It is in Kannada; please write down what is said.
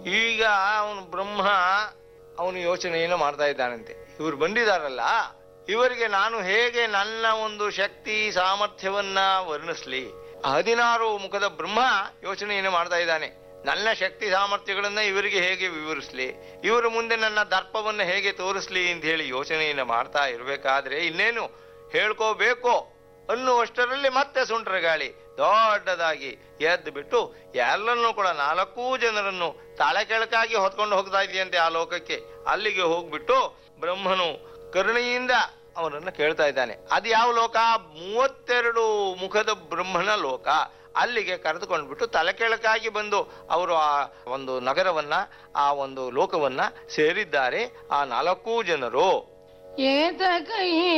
ಈಗ ಅವನು ಬ್ರಹ್ಮ ಅವನು ಯೋಚನೆಯನ್ನು ಮಾಡ್ತಾ ಇದ್ದಾನಂತೆ ಇವರು ಬಂದಿದಾರಲ್ಲ ಇವರಿಗೆ ನಾನು ಹೇಗೆ ನನ್ನ ಒಂದು ಶಕ್ತಿ ಸಾಮರ್ಥ್ಯವನ್ನ ವರ್ಣಿಸ್ಲಿ ಹದಿನಾರು ಮುಖದ ಬ್ರಹ್ಮ ಯೋಚನೆಯನ್ನು ಮಾಡ್ತಾ ಇದ್ದಾನೆ ನನ್ನ ಶಕ್ತಿ ಸಾಮರ್ಥ್ಯಗಳನ್ನ ಇವರಿಗೆ ಹೇಗೆ ವಿವರಿಸ್ಲಿ ಇವರ ಮುಂದೆ ನನ್ನ ದರ್ಪವನ್ನ ಹೇಗೆ ತೋರಿಸ್ಲಿ ಅಂತ ಹೇಳಿ ಯೋಚನೆಯನ್ನು ಮಾಡ್ತಾ ಇರಬೇಕಾದ್ರೆ ಇನ್ನೇನು ಹೇಳ್ಕೋಬೇಕು ಅನ್ನುವಷ್ಟರಲ್ಲಿ ಮತ್ತೆ ಸುಂಟ್ರ ಗಾಳಿ ದೊಡ್ಡದಾಗಿ ಎದ್ದು ಬಿಟ್ಟು ಎಲ್ಲರನ್ನೂ ಕೂಡ ನಾಲ್ಕೂ ಜನರನ್ನು ತಲೆ ಕೆಳಕಾಗಿ ಹೊತ್ಕೊಂಡು ಹೋಗ್ತಾ ಇದೆಯಂತೆ ಆ ಲೋಕಕ್ಕೆ ಅಲ್ಲಿಗೆ ಹೋಗ್ಬಿಟ್ಟು ಬ್ರಹ್ಮನು ಕರುಣೆಯಿಂದ ಅವನನ್ನ ಕೇಳ್ತಾ ಇದ್ದಾನೆ ಅದು ಯಾವ ಲೋಕ ಮೂವತ್ತೆರಡು ಮುಖದ ಬ್ರಹ್ಮನ ಲೋಕ ಅಲ್ಲಿಗೆ ಕರೆದುಕೊಂಡ್ಬಿಟ್ಟು ತಲೆ ಕೆಳಕಾಗಿ ಬಂದು ಅವರು ಆ ಒಂದು ನಗರವನ್ನ ಆ ಒಂದು ಲೋಕವನ್ನ ಸೇರಿದ್ದಾರೆ ಆ ನಾಲ್ಕೂ ಜನರು ಏತ ಕೈ